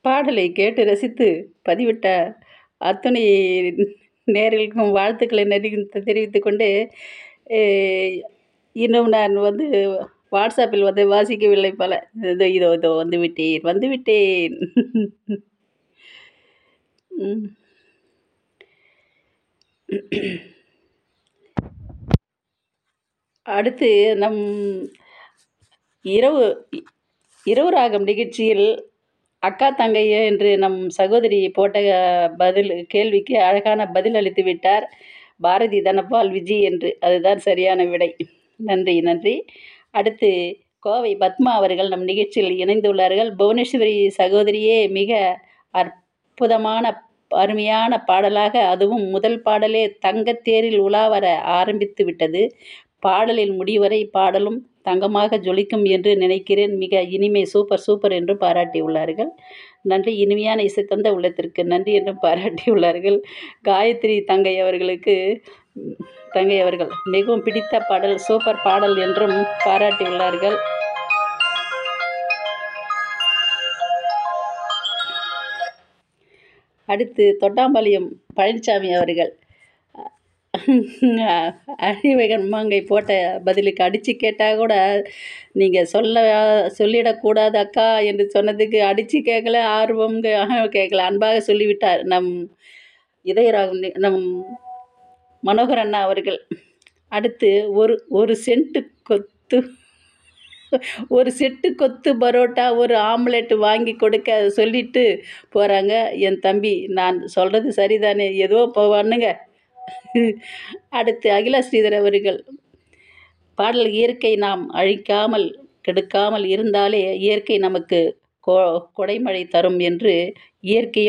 பாடலை கேட்டு ரசித்து பதிவிட்ட அத்துணை நேயர்களுக்கும் வாழ்த்துக்களை நெறி தெரிவித்துக் கொண்டு இன்னும் நான் வந்து வாட்ஸ்அப்பில் வந்து வாசிக்கவில்லை போல இதோ இதோ இதோ வந்து விட்டேன் வந்து விட்டேன் ம். அடுத்து நம் இரவு இரவு ராகம் நிகழ்ச்சியில் அக்கா தங்கையே என்று நம் சகோதரி போட்ட பதில் கேள்விக்கு அழகான பதில் அளித்து விட்டார் பாரதி தனபால் விஜி என்று அதுதான் சரியான விடை நன்றி நன்றி அடுத்து கோவை பத்மா அவர்கள் நம் நிகழ்ச்சியில் இணைந்துள்ளார்கள் புவனேஸ்வரி சகோதரியே மிக அற்புதமான அருமையான பாடலாக அதுவும் முதல் பாடலே தங்கத்தேரில் உலா வர ஆரம்பித்து விட்டது பாடலின் முடிவரை பாடலும் தங்கமாக ஜொலிக்கும் என்று நினைக்கிறேன் மிக இனிமை சூப்பர் சூப்பர் என்று பாராட்டியுள்ளார்கள் நன்றி இனிமையான இசை தந்த உள்ளத்திற்கு நன்றி என்றும் பாராட்டியுள்ளார்கள் காயத்ரி தங்கை அவர்களுக்கு தங்கை அவர்கள் மிகவும் பிடித்த பாடல் சூப்பர் பாடல் என்றும் பாராட்டியுள்ளார்கள் அடுத்து தொட்டாம்பாளையம் பழனிசாமி அவர்கள் அறிவகன் மாங்கை போட்ட பதிலுக்கு அடித்து கேட்டால் கூட நீங்கள் சொல்ல சொல்லிடக்கூடாது அக்கா என்று சொன்னதுக்கு அடித்து கேட்கல ஆர்வம் கேட்கல அன்பாக சொல்லிவிட்டார் நம் இதயராகம் நம் மனோகர் அண்ணா அவர்கள் அடுத்து ஒரு ஒரு சென்ட்டு கொத்து ஒரு செட்டு கொத்து பரோட்டா ஒரு ஆம்லெட் வாங்கி கொடுக்க சொல்லிட்டு போகிறாங்க என் தம்பி நான் சொல்கிறது சரிதானே ஏதோ பண்ணுங்க அடுத்து அகிலா ஸ்ரீதர் அவர்கள் பாடல் இயற்கை நாம் அழிக்காமல் கெடுக்காமல் இருந்தாலே இயற்கை நமக்கு கொ கொடைமழை தரும் என்று இயற்கையும்